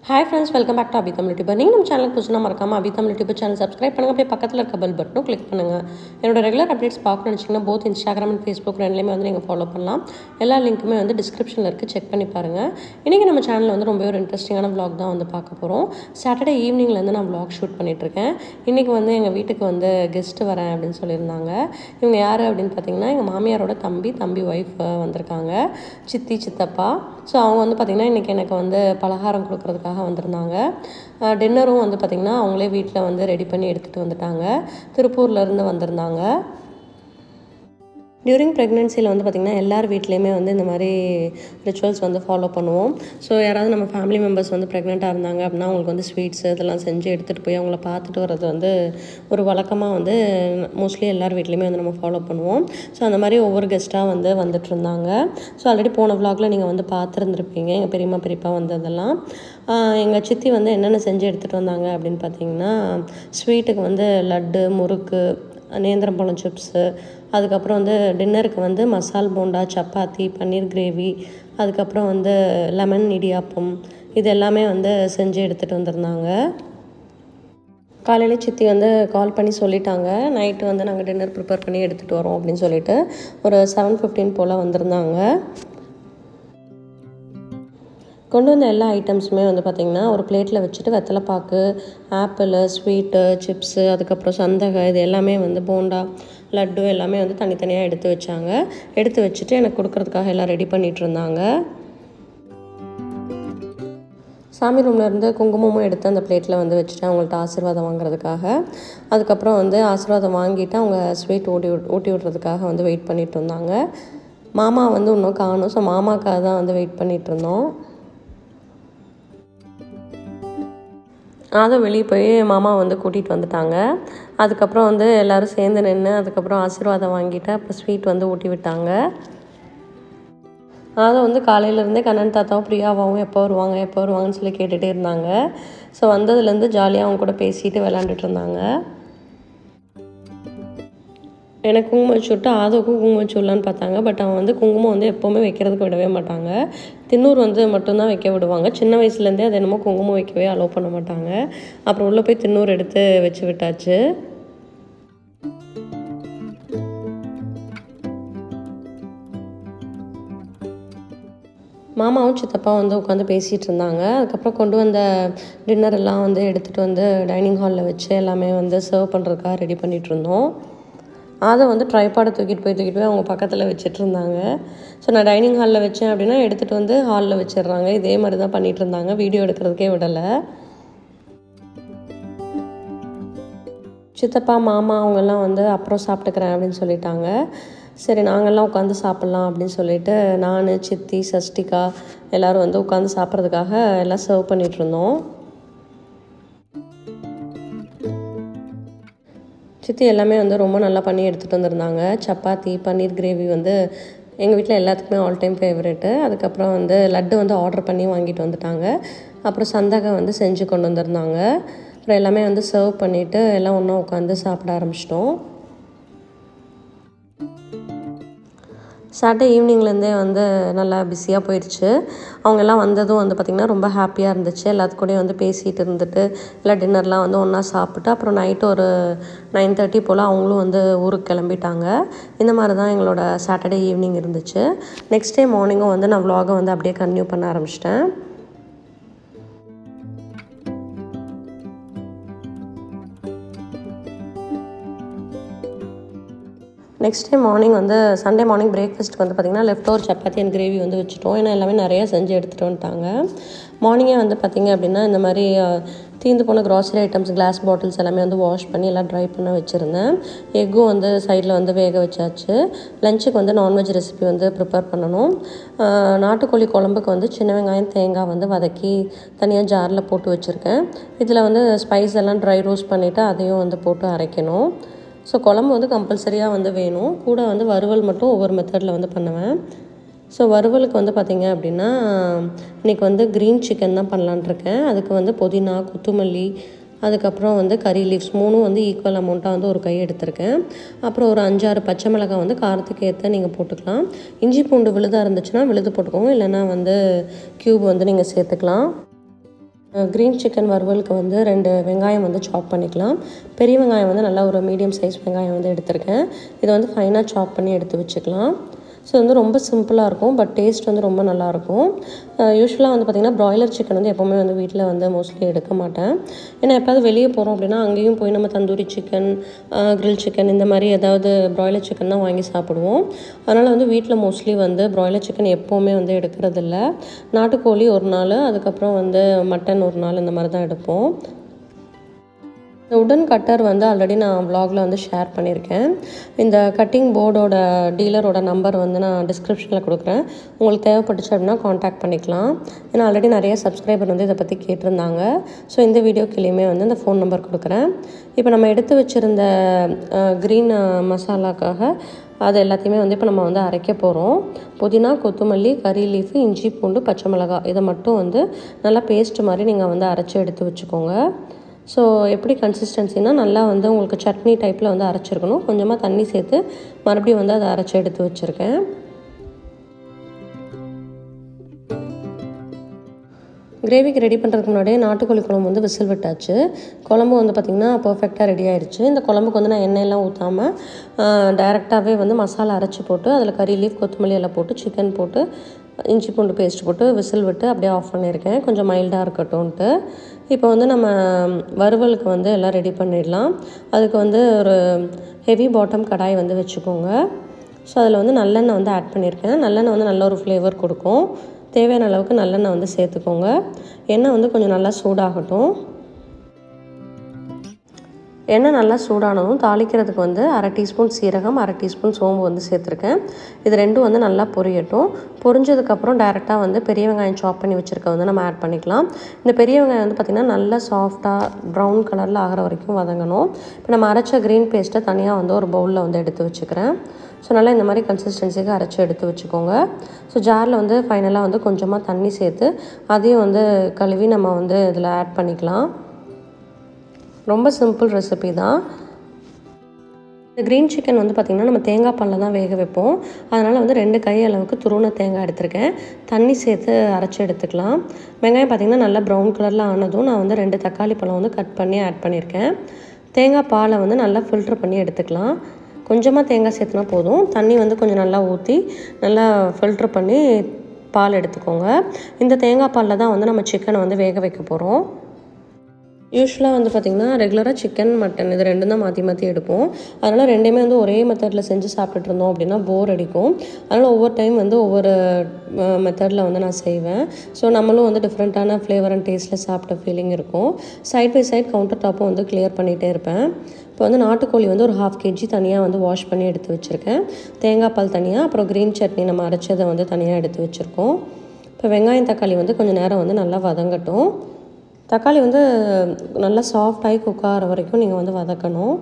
hi friends welcome back to Abhi Tamil YouTuber நீங்கள் நம்ம சேனலுக்கு புதுசுனா மறக்காம Abhi Tamil YouTube channel subscribe பண்ணுங்கள் அப்படியே பக்கத்தில் இருக்க பெல் பட்டனும் கிளிக் பண்ணுங்கள் என்னோட ரெகுலர் அப்டேட்ஸ் பார்க்கணும்னு நினச்சிங்கன்னா போத் இன்ஸ்டாகிராம் அண்ட் ஃபேஸ்புக் ரெண்டுலேயுமே வந்து நீங்கள் ஃபாலோ பண்ணலாம் எல்லா லிங்க்குமே வந்து டிஸ்கிரிப்ஷனில் இருக்குது செக் பண்ணி பாருங்கள் இன்றைக்கி நம்ம சேனலில் வந்து ரொம்பவே ஒரு இன்ட்ரெஸ்டிங்கான vlog தான் வந்து பார்க்க போகிறோம் சாட்டர்டே ஈவினிங்லேருந்து நான் vlog ஷூட் பண்ணிகிட்ருக்கேன் இன்றைக்கி வந்து எங்கள் வீட்டுக்கு வந்து கெஸ்ட்டு வரேன் அப்படின்னு சொல்லியிருந்தாங்க இவங்க யார் அப்படின்னு பார்த்தீங்கன்னா எங்கள் மாமியாரோட தம்பி தம்பி ஒய்ஃப் வந்திருக்காங்க சித்தி சித்தப்பா ஸோ அவங்க வந்து பார்த்திங்கன்னா இன்றைக்கி எனக்கு வந்து பலகாரம் கொடுக்கறதுக்காக வந்திருந்தாங்க டின்னரும் வந்து பார்த்திங்கன்னா அவங்களே வீட்டில் வந்து ரெடி பண்ணி எடுத்துகிட்டு வந்துட்டாங்க திருப்பூர்லேருந்து வந்திருந்தாங்க டியூரிங் ப்ரெக்னென்சியில் வந்து பார்த்திங்கன்னா எல்லார் வீட்லேயுமே வந்து இந்த மாதிரி ரிச்சுவல்ஸ் வந்து ஃபாலோ பண்ணுவோம் ஸோ யாராவது நம்ம ஃபேமிலி மெம்பர்ஸ் வந்து ப்ரெக்னெண்ட்டாக இருந்தாங்க அப்படின்னா அவங்களுக்கு வந்து ஸ்வீட்ஸ் இதெல்லாம் செஞ்சு எடுத்துகிட்டு போய் அவங்கள பார்த்துட்டு வர்றது வந்து ஒரு வழக்கமாக வந்து மோஸ்ட்லி எல்லார் வீட்லேயுமே வந்து நம்ம ஃபாலோ பண்ணுவோம் ஸோ அந்த மாதிரி ஒவ்வொரு கெஸ்ட்டாக வந்து வந்துட்டு இருந்தாங்க ஸோ ஆல்ரெடி போன vlogல நீங்கள் வந்து பார்த்துருந்துருப்பீங்க எங்கள் பெரியம்மா பெரியப்பா வந்ததெல்லாம் எங்கள் சித்தி வந்து என்னென்ன செஞ்சு எடுத்துகிட்டு வந்தாங்க அப்படின்னு பார்த்தீங்கன்னா ஸ்வீட்டுக்கு வந்து லட்டு முறுக்கு நேந்திரம் பழம் சிப்ஸு அதுக்கப்புறம் வந்து டின்னருக்கு வந்து மசால் போண்டா சப்பாத்தி பன்னீர் கிரேவி அதுக்கப்புறம் வந்து லெமன் இடியாப்பம் இது எல்லாமே வந்து செஞ்சு எடுத்துகிட்டு வந்திருந்தாங்க காலையில் சித்தி வந்து கால் பண்ணி சொல்லிட்டாங்க நைட்டு வந்து நாங்கள் டின்னர் ப்ரிப்பேர் பண்ணி எடுத்துகிட்டு வரோம் அப்படின்னு சொல்லிட்டு ஒரு செவன் ஃபிஃப்டீன் போல் வந்திருந்தாங்க கொண்டு வந்த எல்லா ஐட்டம்ஸுமே வந்து பார்த்திங்கன்னா ஒரு பிளேட்டில் வச்சுட்டு வெத்தலைப்பாக்கு ஆப்பிள் ஸ்வீட்டு சிப்ஸு அதுக்கப்புறம் சந்தகை இது எல்லாமே வந்து போண்டா லட்டு எல்லாமே வந்து தனித்தனியாக எடுத்து வச்சாங்க எடுத்து வச்சுட்டு எனக்கு கொடுக்கறதுக்காக எல்லாம் ரெடி பண்ணிகிட்டு இருந்தாங்க சாமி ரூமில் இருந்து குங்குமமும் எடுத்து அந்த பிளேட்டில் வந்து வச்சுட்டு அவங்கள்ட்ட ஆசீர்வாதம் வாங்குறதுக்காக அதுக்கப்புறம் வந்து ஆசீர்வாதம் வாங்கிட்டு அவங்க ஸ்வீட் ஊட்டி விட்- ஊட்டி விடுறதுக்காக வந்து வெயிட் பண்ணிட்டு இருந்தாங்க மாமா வந்து இன்னும் காணும் ஸோ மாமாக்காக தான் வந்து வெயிட் பண்ணிட்டு இருந்தோம் அதை வெளியே போய் மாமா வந்து கூட்டிகிட்டு வந்துட்டாங்க அதுக்கப்புறம் வந்து எல்லோரும் சேர்ந்து நின்று அதுக்கப்புறம் ஆசீர்வாதம் வாங்கிட்டு அப்புறம் ஸ்வீட் வந்து ஊட்டி விட்டாங்க அதை வந்து காலையிலேருந்தே கண்ணன் தாத்தாவும் பிரியாவாவும் எப்போ வருவாங்க எப்போ வருவாங்கன்னு சொல்லி கேட்டுகிட்டே இருந்தாங்க ஸோ வந்ததுலேருந்து ஜாலியாக அவங்க கூட பேசிட்டு விளாண்டுட்டு இருந்தாங்க எனக்கு குங்குமம் வச்சு விட்டு ஆதோக்கும் குங்குமம் வச்சு விடலான்னு பார்த்தாங்க பட் அவன் வந்து குங்குமம் வந்து எப்போவுமே வைக்கிறதுக்கு விடவே மாட்டாங்க தின்னூர் வந்து மட்டும்தான் வைக்க விடுவாங்க சின்ன வயசுலேருந்தே அது என்னமோ குங்குமம் வைக்கவே அலோவ் பண்ண மாட்டாங்க அப்புறம் உள்ளே போய் தின்னூர் எடுத்து வச்சு விட்டாச்சு மாமாவும் சித்தப்பா வந்து உட்காந்து பேசிகிட்டு இருந்தாங்க அதுக்கப்புறம் கொண்டு வந்த டின்னர் எல்லாம் வந்து எடுத்துகிட்டு வந்து டைனிங் ஹாலில் வச்சு எல்லாமே வந்து சர்வ் பண்ணுறதுக்காக ரெடி பண்ணிகிட்டு இருந்தோம் அதை வந்து ட்ரைபாடை தூக்கிட்டு போய் தூக்கிட்டு போய் அவங்க பக்கத்தில் வச்சுட்டு இருந்தாங்க ஸோ நான் டைனிங் ஹாலில் வச்சேன் அப்படின்னா எடுத்துகிட்டு வந்து ஹாலில் வச்சிடுறாங்க இதே மாதிரி தான் பண்ணிகிட்டு இருந்தாங்க வீடியோ எடுக்கிறதுக்கே விடலை சித்தப்பா மாமா அவங்கெல்லாம் வந்து அப்புறம் சாப்பிட்டுக்கிறேன் அப்படின்னு சொல்லிட்டாங்க சரி நாங்கள்லாம் உட்காந்து சாப்பிட்லாம் அப்படின்னு சொல்லிட்டு நான் சித்தி சஷ்டிகா எல்லோரும் வந்து உட்காந்து சாப்பிட்றதுக்காக எல்லாம் சர்வ் பண்ணிட்டு இருந்தோம் சித்தி எல்லாமே வந்து ரொம்ப நல்லா பண்ணி எடுத்துகிட்டு வந்திருந்தாங்க சப்பாத்தி பன்னீர் கிரேவி வந்து எங்கள் வீட்டில் எல்லாத்துக்குமே ஆல் டைம் ஃபேவரெட்டு அதுக்கப்புறம் வந்து லட்டு வந்து ஆர்டர் பண்ணி வாங்கிட்டு வந்துட்டாங்க அப்புறம் சந்தகம் வந்து செஞ்சு கொண்டு வந்திருந்தாங்க அப்புறம் எல்லாமே வந்து சர்வ் பண்ணிவிட்டு எல்லாம் ஒன்றா உட்காந்து சாப்பிட ஆரம்பிச்சிட்டோம் சாட்டர்டே ஈவினிங்லேருந்தே வந்து நல்லா பிஸியாக போயிடுச்சு அவங்க எல்லாம் வந்ததும் வந்து பார்த்திங்கன்னா ரொம்ப ஹாப்பியாக இருந்துச்சு எல்லாத்துக்கூடயும் வந்து பேசிகிட்டு இருந்துட்டு எல்லாம் டின்னர்லாம் வந்து ஒன்றா சாப்பிட்டு அப்புறம் நைட்டு ஒரு நைன் தேர்ட்டி போல் அவங்களும் வந்து ஊருக்கு கிளம்பிட்டாங்க இந்த மாதிரி தான் எங்களோட சாட்டர்டே ஈவினிங் இருந்துச்சு நெக்ஸ்ட் டே மார்னிங்கும் வந்து நான் vlog-அ வந்து அப்படியே கன்டினியூ பண்ண ஆரம்பிச்சிட்டேன் நெக்ஸ்ட் டே மார்னிங் வந்து சண்டே மார்னிங் பிரேக்ஃபாஸ்ட்டுக்கு வந்து பார்த்திங்கன்னா left over chapati and gravy வந்து வச்சுட்டோம் ஏன்னா எல்லாமே நிறையா செஞ்சு எடுத்துகிட்டு வந்துட்டாங்க மார்னிங்கே வந்து பார்த்திங்க அப்படின்னா இந்த மாதிரி அஹ், தீந்து போன க்ராசரி ஐட்டம்ஸ் கிளாஸ் பாட்டில்ஸ் எல்லாமே வந்து வாஷ் பண்ணி எல்லாம் ட்ரை பண்ண வச்சுருந்தேன் எக்கும் வந்து சைடில் வந்து வேக வச்சாச்சு லஞ்சுக்கு வந்து நான்வெஜ் ரெசிபி வந்து ப்ரிப்பேர் பண்ணணும் அஹ், நாட்டுக்கோழி குழம்புக்கு வந்து சின்ன வெங்காயம் தேங்காய் வந்து வதக்கி தனியாக ஜாரில் போட்டு வச்சுருக்கேன் இதில் வந்து ஸ்பைஸ் எல்லாம் ட்ரை ரோஸ்ட் பண்ணிவிட்டு அதையும் வந்து போட்டு அரைக்கணும் ஸோ குழம்பு வந்து கம்பல்சரியாக வந்து வேணும் கூட வந்து வறுவல் மட்டும் ஒவ்வொரு மெத்தடில் வந்து பண்ணுவேன் ஸோ வறுவலுக்கு வந்து பார்த்திங்க அப்படின்னா இன்றைக்கி வந்து க்ரீன் சிக்கன் தான் பண்ணலான்னு இருக்கேன் அதுக்கு வந்து புதினா கொத்தமல்லி அதுக்கப்புறம் வந்து கறி லீவ்ஸ் மூணும் வந்து ஈக்குவல் அமௌண்ட்டாக வந்து ஒரு கை எடுத்திருக்கேன் அப்புறம் ஒரு அஞ்சாறு பச்சை மிளகாய் வந்து காரத்துக்கு ஏற்ற நீங்கள் போட்டுக்கலாம் இஞ்சி பூண்டு விழுதாக இருந்துச்சுன்னா விழுது போட்டுக்கோங்க இல்லைன்னா வந்து க்யூப் வந்து நீங்கள் சேர்த்துக்கலாம் க்ரீன் சிக்கன் வறுவலுக்கு வந்து ரெண்டு வெங்காயம் வந்து சாப் பண்ணிக்கலாம் பெரிய வெங்காயம் வந்து நல்லா ஒரு மீடியம் சைஸ் வெங்காயம் வந்து எடுத்திருக்கேன் இதை வந்து ஃபைனாக சாப் பண்ணி எடுத்து வச்சுக்கலாம் ஸோ வந்து ரொம்ப சிம்பிளாக இருக்கும் பட் டேஸ்ட் வந்து ரொம்ப நல்லாயிருக்கும் யூஸ்வலாக வந்து பார்த்திங்கன்னா ப்ராய்லர் சிக்கன் வந்து எப்போவுமே வந்து வீட்டில் வந்து மோஸ்ட்லி எடுக்க மாட்டேன் ஏன்னா எப்போயாவது வெளியே போகிறோம் அப்படின்னா அங்கேயும் போய் நம்ம தந்தூரி சிக்கன் க்ரில் சிக்கன் இந்த மாதிரி ஏதாவது ப்ராய்லர் சிக்கன் தான் வாங்கி சாப்பிடுவோம் அதனால் வந்து வீட்டில் மோஸ்ட்லி வந்து ப்ராய்லர் சிக்கன் எப்போவுமே வந்து எடுக்கிறதில்ல நாட்டுக்கோழி ஒரு நாள் அதுக்கப்புறம் வந்து மட்டன் ஒரு நாள் இந்த மாதிரி தான் எடுப்போம் இந்த உடன் கட்டர் வந்து ஆல்ரெடி நான் வ்ளாகில் வந்து ஷேர் பண்ணியிருக்கேன் இந்த கட்டிங் போர்டோட டீலரோட நம்பர் வந்து நான் டிஸ்கிரிப்ஷனில் கொடுக்குறேன் உங்களுக்கு தேவைப்பட்டுச்சு அப்படின்னா காண்டாக்ட் பண்ணிக்கலாம் ஏன்னா ஆல்ரெடி நிறைய சப்ஸ்கிரைபர் வந்து இதை பற்றி கேட்டிருந்தாங்க ஸோ இந்த வீடியோ கீழேயுமே வந்து இந்த ஃபோன் நம்பர் கொடுக்குறேன் இப்போ நம்ம எடுத்து வச்சுருந்த க்ரீன் மசாலாக்காக அது எல்லாத்தையுமே வந்து இப்போ நம்ம வந்து அரைக்க போகிறோம் புதினா கொத்தமல்லி கறி லீஃபு இஞ்சி பூண்டு பச்சை மிளகாய் இதை மட்டும் வந்து நல்லா பேஸ்ட் மாதிரி நீங்கள் வந்து அரைச்சி எடுத்து வச்சுக்கோங்க ஸோ எப்படி கன்சிஸ்டன்சினா நல்லா வந்து உங்களுக்கு சட்னி டைப்பில் வந்து அரைச்சிருக்கணும் கொஞ்சமாக தண்ணி சேர்த்து மறுபடியும் வந்து அதை அரைச்சி எடுத்து வச்சுருக்கேன் கிரேவிக்கு ரெடி பண்ணுறதுக்கு முன்னாடியே நாட்டுக்கோழி குழம்பு வந்து விசில் விட்டாச்சு குழம்பு வந்து பார்த்திங்கன்னா பர்ஃபெக்டாக ரெடி ஆயிடுச்சு இந்த குழம்புக்கு வந்து நான் எண்ணெயெல்லாம் ஊற்றாமல் டைரெக்டாகவே வந்து மசாலா அரைச்சி போட்டு அதில் கறி லீஃப் கொத்தமல்லி எல்லாம் போட்டு சிக்கன் போட்டு இஞ்சி பூண்டு பேஸ்ட் போட்டு விசில் விட்டு அப்படியே ஆஃப் பண்ணியிருக்கேன் கொஞ்சம் மைல்டாக இருக்கட்டும்ன்ட்டு இப்போ வந்து நம்ம வறுவலுக்கு வந்து எல்லாம் ரெடி பண்ணிடலாம் அதுக்கு வந்து ஒரு ஹெவி பாட்டம் கடாய் வந்து வச்சுக்கோங்க ஸோ அதில் வந்து நல்லெண்ணெய் வந்து ஆட் பண்ணியிருக்கேன் நல்லெண்ணெய் வந்து நல்ல ஒரு ஃப்ளேவர் கொடுக்கும் தேவையான அளவுக்கு நல்லெண்ணெய் வந்து சேர்த்துக்கோங்க எண்ணெய் வந்து கொஞ்சம் நல்லா சூடாகட்டும் எண்ணெய் நல்லா சூடானதும் தாளிக்கிறதுக்கு வந்து அரை டீஸ்பூன் சீரகம் அரை டீஸ்பூன் சோம்பு வந்து சேர்த்துருக்கேன் இது ரெண்டும் வந்து நல்லா பொரியட்டும் பொரிஞ்சதுக்கப்புறம் டேரெக்டாக வந்து பெரிய வெங்காயம் சாப் பண்ணி வச்சுருக்க வந்து நம்ம ஆட் பண்ணிக்கலாம் இந்த பெரிய வெங்காயம் வந்து பார்த்திங்கன்னா நல்லா சாஃப்டாக ப்ரௌன் கலரில் ஆகிற வரைக்கும் வதங்கணும் இப்போ நம்ம அரைச்ச க்ரீன் பேஸ்ட்டை தனியாக வந்து ஒரு பவுலில் வந்து எடுத்து வச்சுக்கிறேன் ஸோ நல்லா இந்த மாதிரி கன்சிஸ்டன்சிக்கு அரைச்சி எடுத்து வச்சுக்கோங்க ஸோ ஜாரில் வந்து ஃபைனலாக வந்து கொஞ்சமாக தண்ணி சேர்த்து அதையும் வந்து கழுவி நம்ம வந்து இதில் ஆட் பண்ணிக்கலாம் ரொம்ப சிம்பிள் ரெசிபி தான் இந்த க்ரீன் சிக்கன் வந்து பார்த்திங்கன்னா நம்ம தேங்காய் பாலில் தான் வேக வைப்போம் அதனால் வந்து ரெண்டு கை அளவுக்கு துருவன தேங்காய் எடுத்திருக்கேன் தண்ணி சேர்த்து அரைச்சி எடுத்துக்கலாம் வெங்காயம் பார்த்திங்கன்னா நல்லா ப்ரௌன் கலரில் ஆனதும் நான் வந்து ரெண்டு தக்காளி பழம் வந்து கட் பண்ணி ஆட் பண்ணியிருக்கேன் தேங்காய் பாலை வந்து நல்லா ஃபில்ட்ரு பண்ணி எடுத்துக்கலாம் கொஞ்சமாக தேங்காய் சேர்த்துனா போதும் தண்ணி வந்து கொஞ்சம் நல்லா ஊற்றி நல்லா ஃபில்ட்ரு பண்ணி பால் எடுத்துக்கோங்க இந்த தேங்காய் பாலில் தான் வந்து நம்ம சிக்கனை வந்து வேக வைக்க போகிறோம் யூஸ்வலாக வந்து பார்த்திங்கன்னா ரெகுலராக சிக்கன் மட்டன் இது ரெண்டும் தான் மாற்றி மாற்றி எடுப்போம் அதனால் ரெண்டுமே வந்து ஒரே மெத்தடில் செஞ்சு சாப்பிட்டுட்டு இருந்தோம் அப்படின்னா போர் அடிக்கும் அதனால் ஒவ்வொரு டைம் வந்து ஒவ்வொரு மெத்தடில் வந்து நான் செய்வேன் ஸோ நம்மளும் வந்து டிஃப்ரெண்ட்டான ஃப்ளேவர் அண்ட் டேஸ்ட்டில் சாப்பிட்ட ஃபீலிங் இருக்கும் சைட் பை சைட் கவுண்டர் டாப்பும் வந்து கிளியர் பண்ணிகிட்டே இருப்பேன் இப்போ வந்து நாட்டுக்கோழி வந்து ஒரு ஹாஃப் கேஜி தனியாக வந்து வாஷ் பண்ணி எடுத்து வச்சுருக்கேன் தேங்காய் பால் தனியாக அப்புறம் க்ரீன் சட்னி நம்ம அரைச்சதை வந்து தனியாக எடுத்து வச்சுருக்கோம் இப்போ வெங்காயம் தக்காளி வந்து கொஞ்சம் நேரம் வந்து நல்லா வதங்கட்டும் தக்காளி வந்து நல்லா சாஃப்டாகி குக் ஆகிற வரைக்கும் நீங்கள் வந்து வதக்கணும்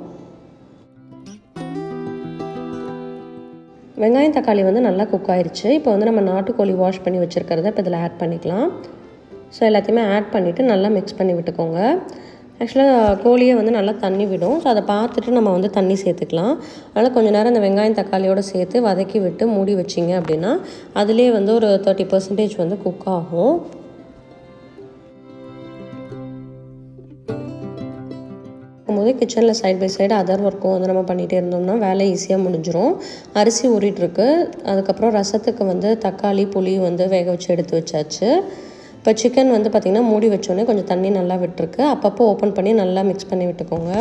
வெங்காயம் தக்காளி வந்து நல்லா குக் ஆயிடுச்சு இப்போ வந்து நம்ம நாட்டுக்கோழி வாஷ் பண்ணி வச்சுருக்கிறத இப்போ இதில் ஆட் பண்ணிக்கலாம் ஸோ எல்லாத்தையுமே ஆட் பண்ணிவிட்டு நல்லா மிக்ஸ் பண்ணி விட்டுக்கோங்க ஆக்சுவலாக கோழியை வந்து நல்லா தண்ணி விடும் ஸோ அதை பார்த்துட்டு நம்ம வந்து தண்ணி சேர்த்துக்கலாம் அதனால் கொஞ்சம் நேரம் இந்த வெங்காயம் தக்காளியோடு சேர்த்து வதக்கி விட்டு மூடி வச்சிங்க அப்படின்னா அதுலேயே வந்து ஒரு தேர்ட்டி பர்சன்டேஜ் வந்து குக் ஆகும் போது கிச்சனில் சைட் பை சைடு அதர் ஒர்க்கும் வந்து நம்ம பண்ணிகிட்டே இருந்தோம்னா வேலை ஈஸியாக முடிஞ்சிடும் அரிசி ஊறிட்டுருக்கு அதுக்கப்புறம் ரசத்துக்கு வந்து தக்காளி புளி வந்து வேக வச்சு எடுத்து வச்சாச்சு இப்போ சிக்கன் வந்து பார்த்திங்கன்னா மூடி வச்சோடனே கொஞ்சம் தண்ணி நல்லா விட்டுருக்கு அப்பப்போ ஓப்பன் பண்ணி நல்லா மிக்ஸ் பண்ணி விட்டுக்கோங்க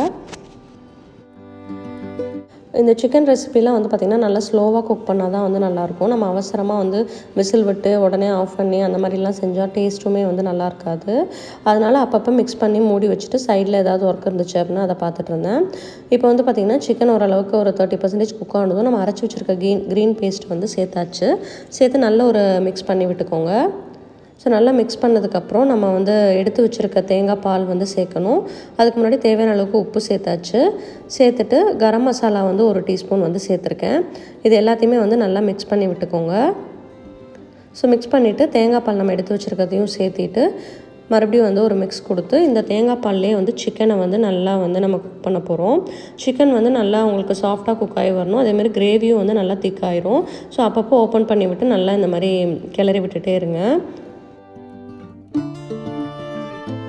இந்த சிக்கன் ரெசிபிலாம் வந்து பார்த்திங்கன்னா நல்லா ஸ்லோவாக குக் பண்ணால் தான் வந்து நல்லாயிருக்கும் நம்ம அவசரமாக வந்து விசில் விட்டு உடனே ஆஃப் பண்ணி அந்த மாதிரிலாம் செஞ்சால் டேஸ்ட்டுமே வந்து நல்லா இருக்காது அதனால் அப்பப்போ மிக்ஸ் பண்ணி மூடி வச்சுட்டு சைடில் ஏதாவது ஒர்க் இருந்துச்சு அப்படின்னா அதை பார்த்துட்டு இருந்தேன் இப்போ வந்து பார்த்திங்கன்னா சிக்கன் ஓரளவுக்கு ஒரு தேர்ட்டி பர்சன்டேஜ் குக் ஆனதும் நம்ம அரைச்சி வச்சுருக்க க்ரீன் க்ரீன் பேஸ்ட் வந்து சேர்த்தாச்சு சேர்த்து நல்ல ஒரு மிக்ஸ் பண்ணி விட்டுக்கோங்க ஸோ நல்லா மிக்ஸ் பண்ணதுக்கப்புறம் நம்ம வந்து எடுத்து வச்சுருக்க தேங்காய் பால் வந்து சேர்க்கணும் அதுக்கு முன்னாடி தேவையான அளவுக்கு உப்பு சேர்த்தாச்சு சேர்த்துட்டு கரம் மசாலா வந்து ஒரு டீஸ்பூன் வந்து சேர்த்துருக்கேன் இது எல்லாத்தையுமே வந்து நல்லா மிக்ஸ் பண்ணி விட்டுக்கோங்க ஸோ மிக்ஸ் பண்ணிவிட்டு தேங்காய் பால் நம்ம எடுத்து வச்சுருக்கிறதையும் சேர்த்திட்டு மறுபடியும் வந்து ஒரு மிக்ஸ் கொடுத்து இந்த தேங்காய் பால்லே வந்து சிக்கனை வந்து நல்லா வந்து நம்ம குக் பண்ண போகிறோம் சிக்கன் வந்து நல்லா உங்களுக்கு சாஃப்டாக குக் ஆகி வரணும் அதேமாதிரி கிரேவியும் வந்து நல்லா திக்காயிரும் ஸோ அப்பப்போ ஓப்பன் பண்ணி விட்டு நல்லா இந்த மாதிரி கிளறி விட்டுட்டே இருங்க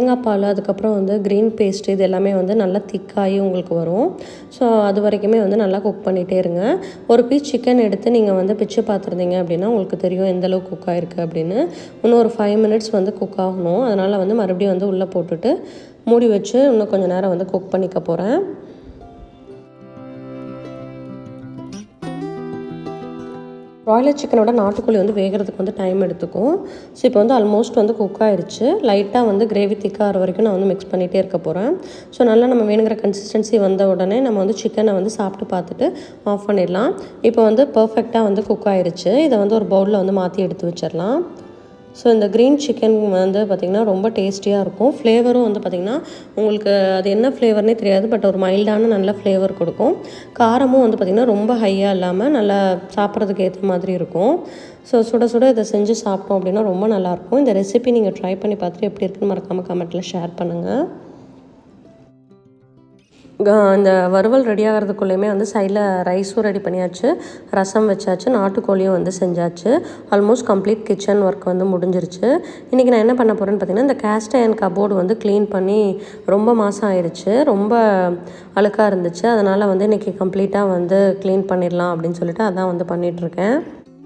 தேங்காய் பால் அதுக்கப்புறம் வந்து க்ரீன் பேஸ்ட் இது எல்லாமே வந்து நல்லா திக்காகி உங்களுக்கு வரும் ஸோ அது வரைக்குமே வந்து நல்லா குக் பண்ணிகிட்டே இருங்க ஒரு பீஸ் சிக்கன் எடுத்து நீங்கள் வந்து பிச்சு பார்த்துருந்தீங்க அப்படின்னா உங்களுக்கு தெரியும் எந்த அளவுக்கு குக் ஆகிருக்கு அப்படின்னு இன்னும் ஒரு ஃபைவ் மினிட்ஸ் வந்து குக் ஆகணும் அதனால் வந்து மறுபடியும் வந்து உள்ளே போட்டுட்டு மூடி வச்சு இன்னும் கொஞ்சம் நேரம் வந்து குக் பண்ணிக்க போகிறேன் ப்ராய்லர் சிக்கனோட நாட்டுக்கோழி வந்து வேகிறதுக்கு வந்து டைம் எடுத்துக்கும் ஸோ இப்போ வந்து ஆல்மோஸ்ட் வந்து குக் ஆயிடுச்சு லைட்டாக வந்து கிரேவி திக்காகிற வரைக்கும் நான் வந்து மிக்ஸ் பண்ணிகிட்டே இருக்க போகிறேன் ஸோ நல்லா நம்ம வேணுங்கிற கன்சிஸ்டன்சி வந்த உடனே நம்ம வந்து சிக்கனை வந்து சாப்பிட்டு பார்த்துட்டு ஆஃப் பண்ணிடலாம் இப்போ வந்து பர்ஃபெக்டாக வந்து குக் ஆயிடுச்சு இதை வந்து ஒரு பவுலில் வந்து மாற்றி எடுத்து வச்சிடலாம் ஸோ இந்த க்ரீன் சிக்கன் வந்து பார்த்திங்கன்னா ரொம்ப டேஸ்டியாக இருக்கும் ஃப்ளேவரும் வந்து பார்த்திங்கன்னா உங்களுக்கு அது என்ன ஃப்ளேவர்னே தெரியாது பட் ஒரு மைல்டான நல்ல ஃப்ளேவர் கொடுக்கும் காரமும் வந்து பார்த்திங்கன்னா ரொம்ப ஹையாக இல்லாமல் நல்லா சாப்பிட்றதுக்கு ஏற்ற மாதிரி இருக்கும் ஸோ சுட சுட இதை செஞ்சு சாப்பிட்டோம் அப்படின்னா ரொம்ப நல்லாயிருக்கும் இந்த ரெசிபி நீங்கள் ட்ரை பண்ணி பார்த்துட்டு எப்படி இருக்குன்னு மறக்காமல் கமெண்ட்டில் ஷேர் பண்ணுங்கள் இந்த வறுவல் ரெடி ஆகிறதுக்குள்ளேயுமே வந்து சைடில் ரைஸும் ரெடி பண்ணியாச்சு ரசம் வச்சாச்சு நாட்டுக்கோழியும் வந்து செஞ்சாச்சு ஆல்மோஸ்ட் கம்ப்ளீட் கிச்சன் ஒர்க் வந்து முடிஞ்சிருச்சு இன்றைக்கி நான் என்ன பண்ண போகிறேன்னு பார்த்தீங்கன்னா இந்த கேஸ்ட் அயன் கபோர்டு வந்து க்ளீன் பண்ணி ரொம்ப மாதம் ஆயிடுச்சு ரொம்ப அழுக்காக இருந்துச்சு அதனால் வந்து இன்றைக்கி கம்ப்ளீட்டாக வந்து க்ளீன் பண்ணிடலாம் அப்படின்னு சொல்லிட்டு அதான் வந்து பண்ணிகிட்ருக்கேன்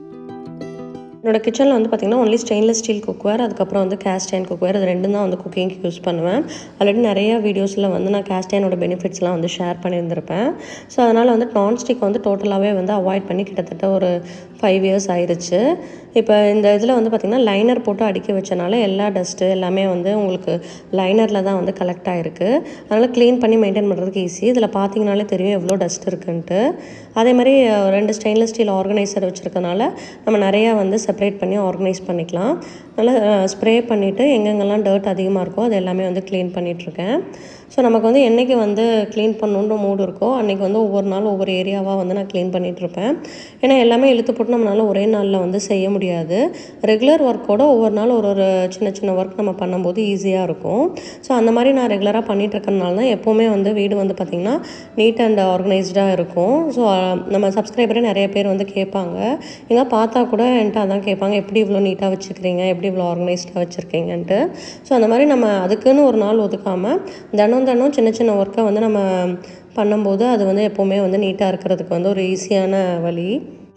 என்னோடய கிச்சனில் வந்து பார்த்திங்கன்னா ஒன்லி ஸ்டெயின்லெஸ் ஸ்டீல் குக்வேர் அதுக்கப்புறம் வந்து கேஸ்ட் அயன் குக்வேர் அது ரெண்டும் தான் வந்து குக்கிங்க்கு யூஸ் பண்ணுவேன் ஆல்ரெடி நிறைய வீடியோஸில் வந்து நான் கேஸ்ட் அயனோட பெனிஃபிட்ஸ்லாம் வந்து ஷேர் பண்ணியிருந்திருப்பேன் ஸோ அதனால் வந்து நான்ஸ்டிக் வந்து டோட்டலாகவே வந்து அவாய்ட் பண்ணி கிட்டத்தட்ட ஒரு ஃபைவ் இயர்ஸ் ஆயிடுச்சு இப்போ இந்த இதில் வந்து பார்த்திங்கன்னா லைனர் போட்டு அடுக்கி வச்சனால எல்லா டஸ்ட்டு எல்லாமே வந்து உங்களுக்கு லைனரில் தான் வந்து கலெக்ட் ஆகிருக்கு அதனால் க்ளீன் பண்ணி மெயின்டைன் பண்ணுறதுக்கு ஈஸி இதில் பார்த்தீங்கனாலே தெரியும் எவ்வளோ டஸ்ட் இருக்குன்ட்டு அதே மாதிரி ரெண்டு ஸ்டெயின்லெஸ் ஸ்டீல் ஆர்கனைசர் வச்சுருக்கனால நம்ம நிறையா வந்து செப்பரேட் பண்ணி ஆர்கனைஸ் பண்ணிக்கலாம் நல்லா ஸ்ப்ரே பண்ணிவிட்டு எங்கெங்கெல்லாம் டர்ட் அதிகமாக இருக்கோ அது எல்லாமே வந்து க்ளீன் பண்ணிகிட்ருக்கேன் ஸோ நமக்கு வந்து என்றைக்கு வந்து க்ளீன் பண்ணணுன்ற மூடு இருக்கோ அன்றைக்கி வந்து ஒவ்வொரு நாள் ஒவ்வொரு ஏரியாவாக வந்து நான் க்ளீன் பண்ணிகிட்ருப்பேன் ஏன்னா எல்லாமே இழுத்து போட்டு நம்மளால் ஒரே நாளில் வந்து செய்ய முடியாது ரெகுலர் ஒர்க்கோட ஒவ்வொரு நாள் ஒரு ஒரு சின்ன சின்ன ஒர்க் நம்ம பண்ணும்போது ஈஸியாக இருக்கும் ஸோ அந்த மாதிரி நான் ரெகுலராக பண்ணிகிட்ருக்கனால தான் எப்போவுமே வந்து வீடு வந்து பார்த்திங்கன்னா நீட் அண்ட் ஆர்கனைஸ்டாக இருக்கும் ஸோ நம்ம சப்ஸ்கிரைபரே நிறைய பேர் வந்து கேட்பாங்க எங்கே பார்த்தா கூட என்கிட்ட அதான் கேட்பாங்க எப்படி இவ்வளோ நீட்டாக வச்சுக்கிறீங்க எப்படி இவ்வளோ ஆர்கனைஸ்டாக வச்சுருக்கீங்கன்ட்டு ஸோ அந்த மாதிரி நம்ம அதுக்குன்னு ஒரு நாள் ஒதுக்காமல் தினம் தினம் சின்ன சின்ன ஒர்க்கை வந்து நம்ம பண்ணும்போது அது வந்து எப்போவுமே வந்து நீட்டாக இருக்கிறதுக்கு வந்து ஒரு ஈஸியான வழி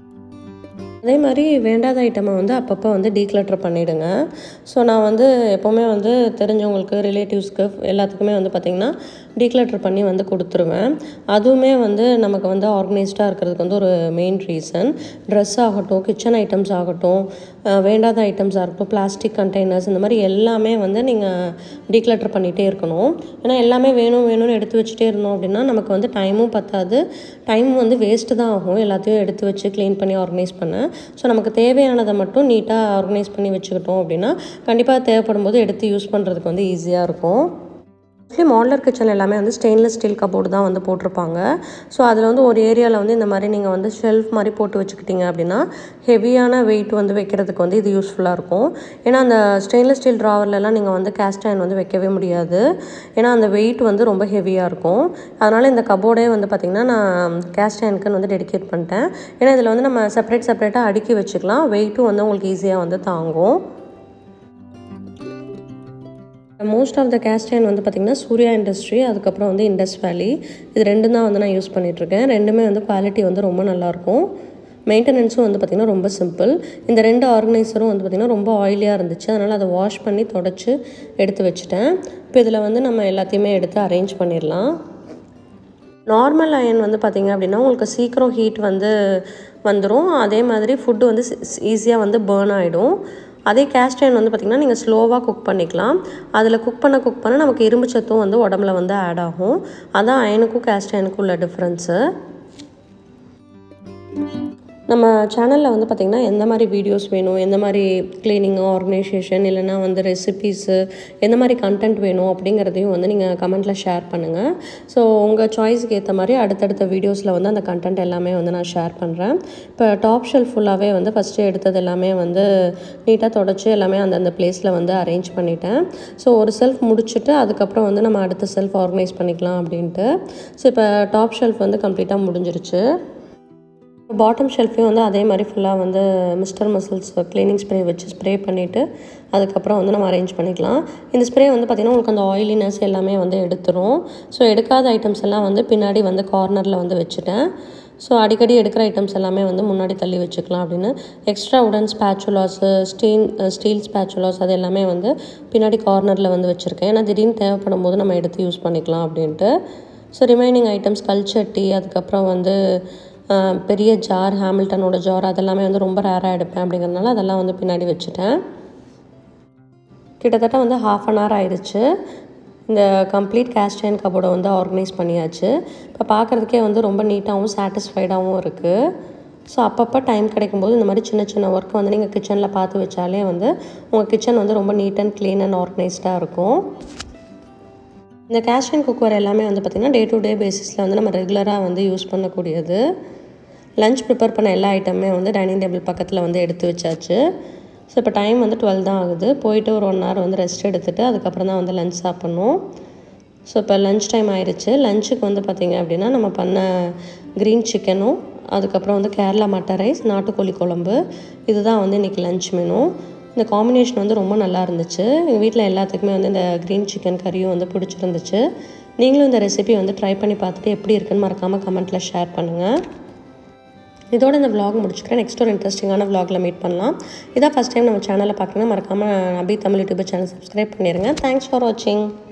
அதே மாதிரி வேண்டாத ஐட்டமை வந்து அப்பப்போ வந்து டீக்ளட்டர் பண்ணிவிடுங்க ஸோ நான் வந்து எப்போவுமே வந்து தெரிஞ்சவங்களுக்கு ரிலேட்டிவ்ஸ்க்கு எல்லாத்துக்குமே வந்து பார்த்திங்கன்னா டீக்ளட்டர் பண்ணி வந்து கொடுத்துருவேன் அதுவுமே வந்து நமக்கு வந்து ஆர்கனைஸ்டாக இருக்கிறதுக்கு வந்து ஒரு மெயின் ரீசன் ட்ரெஸ் ஆகட்டும் கிச்சன் ஐட்டம்ஸ் ஆகட்டும் வேண்டாத ஐட்டம்ஸாக இருக்கட்டும் பிளாஸ்டிக் கண்டெய்னர்ஸ் இந்த மாதிரி எல்லாமே வந்து நீங்கள் டீக்ளட்டர் பண்ணிகிட்டே இருக்கணும் ஏன்னா எல்லாமே வேணும் வேணும்னு எடுத்து வச்சுட்டே இருந்தோம் அப்படின்னா நமக்கு வந்து டைமும் பத்தாது டைம் வந்து வேஸ்ட்டு தான் ஆகும் எல்லாத்தையும் எடுத்து வச்சு க்ளீன் பண்ணி ஆர்கனைஸ் பண்ண ஸோ நமக்கு தேவையானதை மட்டும் நீட்டாக ஆர்கனைஸ் பண்ணி வச்சுக்கிட்டோம் அப்படின்னா கண்டிப்பாக தேவைப்படும் போது எடுத்து யூஸ் பண்ணுறதுக்கு வந்து ஈஸியாக இருக்கும் மோஸ்ட்லி மாடலர் கிச்சன் எல்லாமே வந்து ஸ்டெயின்லெஸ் ஸ்டீல் கபோர்டு தான் வந்து போட்டிருப்பாங்க ஸோ அதில் வந்து ஒரு ஏரியாவில் வந்து இந்த மாதிரி நீங்கள் வந்து ஷெல்ஃப் மாதிரி போட்டு வச்சுக்கிட்டீங்க அப்படின்னா ஹெவியான வெயிட் வந்து வைக்கிறதுக்கு வந்து இது யூஸ்ஃபுல்லாக இருக்கும் ஏன்னா அந்த ஸ்டெயின்லெஸ் ஸ்டீல் ட்ராவர்லலாம் நீங்கள் வந்து கேஸ்ட் அயன் வந்து வைக்கவே முடியாது ஏன்னா அந்த வெயிட் வந்து ரொம்ப ஹெவியாக இருக்கும் அதனால் இந்த கபோர்டே வந்து பார்த்திங்கன்னா நான் கேஸ்ட் அயனுக்குன்னு வந்து டெடிகேட் பண்ணிட்டேன் ஏன்னா இதில் வந்து நம்ம செப்பரேட் செப்பரேட்டாக அடுக்கி வச்சுக்கலாம் வெயிட்டும் வந்து உங்களுக்கு ஈஸியாக வந்து தாங்கும் most of the cast iron வந்து பார்த்திங்கன்னா சூர்யா இண்டஸ்ட்ரி அதுக்கப்புறம் வந்து இண்டஸ் வேலி இது ரெண்டும் தான் வந்து நான் யூஸ் பண்ணிகிட்ருக்கேன் ரெண்டுமே வந்து குவாலிட்டி வந்து ரொம்ப நல்லாயிருக்கும் மெயின்டெனன்ஸும் வந்து பார்த்திங்கன்னா ரொம்ப சிம்பிள் இந்த ரெண்டு ஆர்கனைசரும் வந்து பார்த்திங்கன்னா ரொம்ப ஆயிலியாக இருந்துச்சு அதனால் அதை வாஷ் பண்ணி தொடச்சி எடுத்து வச்சுட்டேன் இப்போ இதில் வந்து நம்ம எல்லாத்தையுமே எடுத்து அரேஞ்ச் பண்ணிடலாம் நார்மல் அயன் வந்து பார்த்திங்க அப்படின்னா உங்களுக்கு சீக்கிரம் ஹீட் வந்து வந்துடும் அதே மாதிரி ஃபுட்டு வந்து ஈஸியாக வந்து பேர்ன் ஆகிடும் அதே கேஸ்ட் அயன் வந்து பார்த்திங்கன்னா நீங்கள் ஸ்லோவாக குக் பண்ணிக்கலாம் அதில் குக் பண்ண குக் பண்ண நமக்கு இரும்பு சத்தும் வந்து உடம்புல வந்து ஆட் ஆகும் அதான் அயனுக்கும் கேஸ்ட் அயனுக்கும் உள்ள டிஃப்ரென்ஸு நம்ம சேனலில் வந்து பார்த்திங்கன்னா எந்த மாதிரி வீடியோஸ் வேணும் எந்த மாதிரி க்ளீனிங் ஆர்கனைசேஷன் இல்லைனா வந்து ரெசிபீஸு எந்த மாதிரி கண்டென்ட் வேணும் அப்படிங்கிறதையும் வந்து நீங்கள் கமெண்ட்டில் ஷேர் பண்ணுங்கள் ஸோ உங்கள் சாய்ஸுக்கு ஏற்ற மாதிரி அடுத்தடுத்த வீடியோஸில் வந்து அந்த கண்டென்ட் எல்லாமே வந்து நான் ஷேர் பண்ணுறேன் இப்போ டாப் ஷெல்ஃப் ஃபுல்லாகவே வந்து ஃபஸ்ட்டு எடுத்தது எல்லாமே வந்து நீட்டாக தொடச்சி எல்லாமே அந்தந்த பிளேஸில் வந்து அரேஞ்ச் பண்ணிட்டேன் ஸோ ஒரு செல்ஃப் முடிச்சுட்டு அதுக்கப்புறம் வந்து நம்ம அடுத்த செல்ஃப் ஆர்கனைஸ் பண்ணிக்கலாம் அப்படின்ட்டு ஸோ இப்போ டாப் ஷெல்ஃப் வந்து கம்ப்ளீட்டாக முடிஞ்சிருச்சு பாட்டம் ஷெல்ஃபையும் வந்து அதே மாதிரி ஃபுல்லாக வந்து மிஸ்டர் மசில்ஸ் க்ளீனிங் ஸ்ப்ரே வச்சு ஸ்ப்ரே பண்ணிவிட்டு அதுக்கப்புறம் வந்து நம்ம அரேஞ்ச் பண்ணிக்கலாம் இந்த ஸ்ப்ரே வந்து பார்த்திங்கன்னா உங்களுக்கு அந்த ஆயிலினஸ் எல்லாமே வந்து எடுத்துரும் ஸோ எடுக்காத ஐட்டம்ஸ் எல்லாம் வந்து பின்னாடி வந்து கார்னரில் வந்து வச்சுட்டேன் ஸோ அடிக்கடி எடுக்கிற ஐட்டம்ஸ் எல்லாமே வந்து முன்னாடி தள்ளி வச்சுக்கலாம் அப்படின்னு எக்ஸ்ட்ரா உடன் ஸ்பேச்சுலாஸு ஸ்டீல் ஸ்டீல் ஸ்பேச்சுலாஸ் அது எல்லாமே வந்து பின்னாடி கார்னரில் வந்து வச்சுருக்கேன் ஏன்னா திடீர்னு தேவைப்படும் போது நம்ம எடுத்து யூஸ் பண்ணிக்கலாம் அப்படின்ட்டு ஸோ ரிமைனிங் ஐட்டம்ஸ் கல்ச்சட்டி அதுக்கப்புறம் வந்து பெரிய ஜார் ஹேமில்டனோட ஜார் அதெல்லாமே வந்து ரொம்ப ரேராக எடுப்பேன் அப்படிங்கிறதுனால அதெல்லாம் வந்து பின்னாடி வச்சுட்டேன் கிட்டத்தட்ட வந்து ஹாஃப் அன் ஹவர் ஆயிடுச்சு இந்த கம்ப்ளீட் கேஸ்ட் அயன் கபோர்டை வந்து ஆர்கனைஸ் பண்ணியாச்சு இப்போ பார்க்குறதுக்கே வந்து ரொம்ப நீட்டாகவும் சாட்டிஸ்ஃபைடாகவும் இருக்குது ஸோ அப்பப்போ டைம் கிடைக்கும்போது இந்த மாதிரி சின்ன சின்ன ஒர்க் வந்து நீங்கள் கிச்சனில் பார்த்து வச்சாலே வந்து உங்கள் கிச்சன் வந்து ரொம்ப நீட் அண்ட் க்ளீன் அண்ட் ஆர்கனைஸ்டாக இருக்கும் இந்த கேஸ்ட் அண்ட் குக்வேர் எல்லாமே வந்து பார்த்திங்கன்னா டே டு டே பேசிஸில் வந்து நம்ம ரெகுலராக வந்து யூஸ் பண்ணக்கூடியது லஞ்ச் ப்ரிப்பேர் பண்ண எல்லா ஐட்டமே வந்து டைனிங் டேபிள் பக்கத்தில் வந்து எடுத்து வச்சாச்சு ஸோ இப்போ டைம் வந்து டுவெல் தான் ஆகுது போயிட்டு ஒரு ஒன் ஹவர் வந்து ரெஸ்ட் எடுத்துகிட்டு அதுக்கப்புறம் தான் வந்து லஞ்ச் சாப்பிட்ணும் ஸோ இப்போ லஞ்ச் டைம் ஆயிடுச்சு லஞ்சுக்கு வந்து பார்த்திங்க அப்படின்னா நம்ம பண்ண க்ரீன் சிக்கனும் அதுக்கப்புறம் வந்து கேரளா மட்டை ரைஸ் நாட்டுக்கோழி குழம்பு இதுதான் வந்து இன்றைக்கி லஞ்ச் மெனு இந்த காம்பினேஷன் வந்து ரொம்ப நல்லா இருந்துச்சு எங்கள் வீட்டில் எல்லாத்துக்குமே வந்து இந்த க்ரீன் சிக்கன் கறியும் வந்து பிடிச்சிருந்துச்சு நீங்களும் இந்த ரெசிபி வந்து ட்ரை பண்ணி பார்த்துட்டு எப்படி இருக்குன்னு மறக்காமல் கமெண்ட்டில் ஷேர் பண்ணுங்கள் இதோட இந்த vlog முடிச்சுக்கிறேன் நெக்ஸ்ட் ஒரு இன்ட்ரெஸ்டிங்கான vlogல மீட் பண்ணலாம் இதான் ஃபஸ்ட் டைம் நம்ம சேனலை பார்க்கணுன்னா மறக்காமல் Abhi Tamil YouTube channel subscribe பண்ணிடுங்க தேங்க்ஸ் ஃபார் வாட்சிங்